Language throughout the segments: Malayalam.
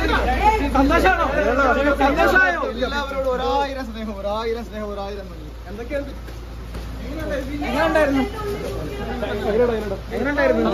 സന്തോഷമാണോ സന്തോഷമായോ എല്ലാവരോടും ഒരായിരം സ്നേഹം ഒരായിരം സ്നേഹം ഒരായിരം നന്ദി എന്തൊക്കെയുണ്ട് എങ്ങനെയുണ്ടായിരുന്നു എങ്ങനെയുണ്ടായിരുന്നു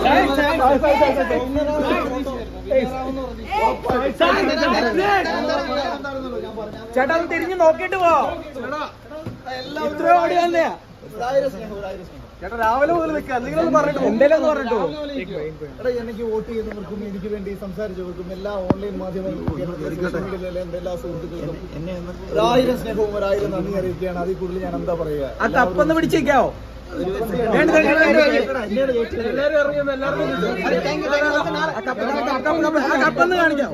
ചേട്ടാ ഒന്ന് തിരിഞ്ഞ് നോക്കിയിട്ട് പോ ഇത്ര ഓടി വന്നെയാ ഒരായിരം സ്നേഹം ഒരായിരം സ്നേഹം ചേട്ടാ രാവിലെ മുതൽ നിൽക്കുക എന്തെങ്കിലും ഒന്ന് പറഞ്ഞിട്ടോ എന്തേലും ഒന്ന് പറഞ്ഞിട്ടോ എടാ എനിക്ക് വോട്ട് ചെയ്യുന്നവർക്കും എനിക്ക് വേണ്ടി സംസാരിച്ചവർക്കും എല്ലാ ഓൺലൈൻ മാധ്യമങ്ങളിലും എന്റെ എല്ലാ സുഹൃത്തുക്കൾക്കും ഒരായിരം സ്നേഹവും ഒരായിരം നന്ദി അറിയിക്കുകയാണ് അതിൽ കൂടുതൽ ഞാൻ എന്താ പറയുക ആ കപ്പൊന്ന് പിടിച്ചേക്കാവോ വേണ്ട, വേണ്ട, വേണ്ട, വേണ്ട. എല്ലാവരും ഇറങ്ങിയെന്ന് എല്ലാവർക്കും കിട്ടും. ആ കപ്പ്, കപ്പ്, കപ്പ്, കപ്പ്, ആ കപ്പൊന്ന് കാണിക്കാം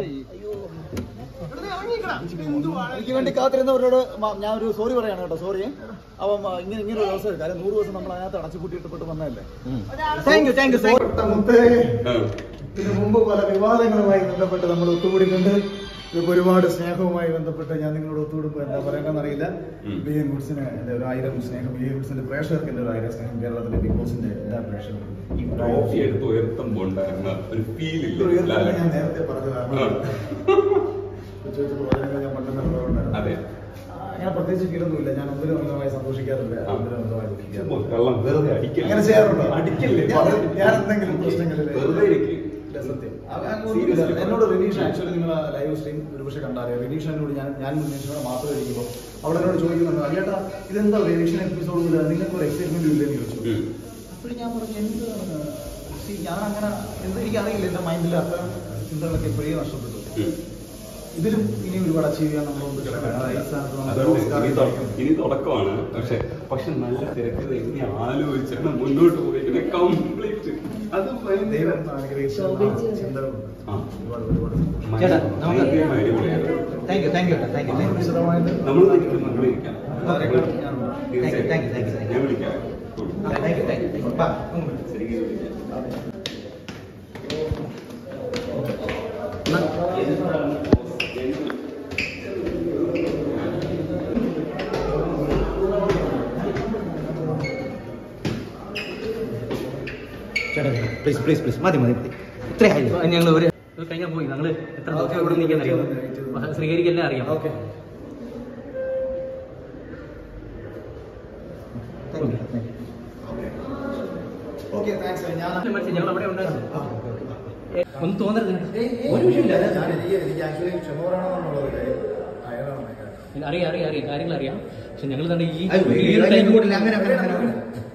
എനിക്ക് വേണ്ടി കാത്തിരുന്നവരോട് മ- ഞാൻ ഒരു സോറി പറയാണ് കേട്ടോ സോറി അപ്പം ആ, ഇങ്ങനെ ഇങ്ങനെ ഒരു ദിവസം കാര്യം നൂറ് ദിവസം നമ്മൾ അതിനകത്ത് അടച്ചു പൂട്ടിയിട്ടപ്പെട്ട് വന്നതല്ലേ താങ്ക് യു താങ്ക് യു മുത്തേ ഇതിനു മുമ്പ് പല വിവാദങ്ങളുമായി ബന്ധപ്പെട്ട് നമ്മൾ ഒത്തുകൂടിയിട്ടുണ്ട് ഇതൊക്കെ ഒരുപാട് സ്നേഹവുമായി ബന്ധപ്പെട്ട് ഞാൻ നിങ്ങളോട് ഒത്തുകൂടുമ്പോൾ എന്താ പറയേണ്ടതെന്ന് അറിയില്ല ബി എൻ ഗുഡ്സിന് എൻ്റെ ഒരു ആയിരം സ്നേഹം ബി എൻ ഗുഡ്സിന്റെ പ്രേക്ഷകർക്ക് എൻ്റെ ഒരു ആയിരം സ്നേഹം കേരളത്തിലെ ബിഗ് ബോസിന്റെ എല്ലാ പ്രേക്ഷകർക്കും ഈ ട്രോഫി എടുത്ത് ഉയർത്തുമ്പോൾ ഉണ്ടായിരുന്ന ഒരു ഫീൽ ഇത് ഇല്ല ഉയർത്തുന്നത് ഞാൻ നേരത്തെ പറഞ്ഞതാണ് ചോദിച്ചപ്പോൾ വളരെ ഞാൻ പണ്ടെന്ന് പറഞ്ഞിട്ടുണ്ടായിരുന്നു. അതെ ആ, ഞാൻ പ്രത്യേകിച്ച് ഫീലൊന്നുമില്ല ഞാൻ ഒന്നിനും അമിതമായി സന്തോഷിക്കാറില്ല ഒന്നിനും അമിതമായി ദുഃഖിക്കാറില്ല കള്ളം വെറുതെ അടിക്കല്ലേ അങ്ങനെ ചെയ്യാറുണ്ടോ അടിക്കല്ലേ ഞാൻ- ഞാൻ എന്തെങ്കിലും പ്രശ്നങ്ങളിൽ വെറുതെ ഇരിക്ക്. ഇല്ല, സത്യം അത് ഞാൻ Seriously. ഒന്നുമില്ല. എന്നോട് റിനീഷ് ആക്ച്വലി നിങ്ങൾ ലൈവ് സ്ട്രീം ഒരുപക്ഷെ കണ്ടാറിയാം റിനീഷ് എന്നോട് ഞാൻ ഞാൻ റിനീഷിനോട് മാത്രം ഇരിക്കുമ്പോൾ അവിടെ എന്നോട് ചോദിക്കുന്നുണ്ട് അല്ലേട്ടാ ഇതെന്താ റിനീഷൻ എപ്പിസോഡ് ഇല്ല നിങ്ങൾക്ക് ഒരു എക്സൈറ്റ്മെന്റ് ഇല്ലെന്ന് ചോദിച്ചു ഉം. അപ്പോഴും ഞാൻ പറഞ്ഞു എന്താണ് See, ഞാൻ അങ്ങനെ എന്താ എനിക്കറിയില്ല എന്റെ മൈൻഡിൽ അത്തരം ചിന്തകളൊക്കെ എപ്പോഴേ നഷ്ടപ്പെട്ടു ഉം. ഇതിലും ഇനി ഒരുപാട് അച്ചീവ് ചെയ്യാൻ നമ്മൾ മുമ്പ് കിടക്കുകയാണ് അതായത് ഈ സ്ഥാനത്ത് നമുക്ക് അതുകൊണ്ട് ഓസ്കാർ ഇനി തുടക്കം- ഇനി തുടക്കമാണ് പക്ഷെ പക്ഷെ നല്ല തിരക്കഥ എങ്ങനെ ആലോചിച്ചാണ് മുന്നോട്ട് പോയിരിക്കുന്നത് കംപ്ലീറ്റ് അത് ഭയങ്കര ദൈവം അനുഗ്രഹിച്ച ചിന്തകളുണ്ട് ആ. ഒരുപാട് ഒരുപാട് ചേട്ടാ, നമുക്ക് ഭയങ്കര അടിപൊളിയാണ്. Thank you thank you thank you thank you വിശദമായിട്ട് നമ്മൾ നിൽക്കും നമ്മൾ ഇരിക്കാം Okay. തീർച്ചയായും. Thank you, thank you, thank you. ഞാൻ വിളിക്കാം താങ്ക് യു താങ്ക് യു ബാ ശരിക്കും വിളിക്കാം ചേട്ടാ പ്ലീസ് പ്ലീസ് പ്ലീസ് മതി മതി മതി ഇത്രയായി ഞങ്ങൾ ഒരു കഴിഞ്ഞാൽ പോയി ഞങ്ങൾ എത്ര ദിവസം ഇവിടെ നിൽക്കാൻ അറിയാം ശ്രീകരിക്കെല്ലാം അറിയാം ഓക്കെ ഓക്കെ താങ്ക്സ് ഞാൻ മനസ്സിലായി ഞങ്ങൾ അവിടെ ഉണ്ടായിരുന്നു ഒന്നും തോന്നരുത് ഒരു വിഷയമില്ല ഞാൻ എനിക്ക് എനിക്ക് ആക്ച്വലി ക്ഷമ പറയണമെന്നുള്ളത് കാര്യം അയാളാണ് അറിയാം അറിയാം അറിയാം കാര്യങ്ങൾ അറിയാം പക്ഷെ ഞങ്ങൾ തന്നെ ഈ അത് ഈ ഒരു ടൈം അങ്ങനെ അങ്ങനെ അങ്ങനെ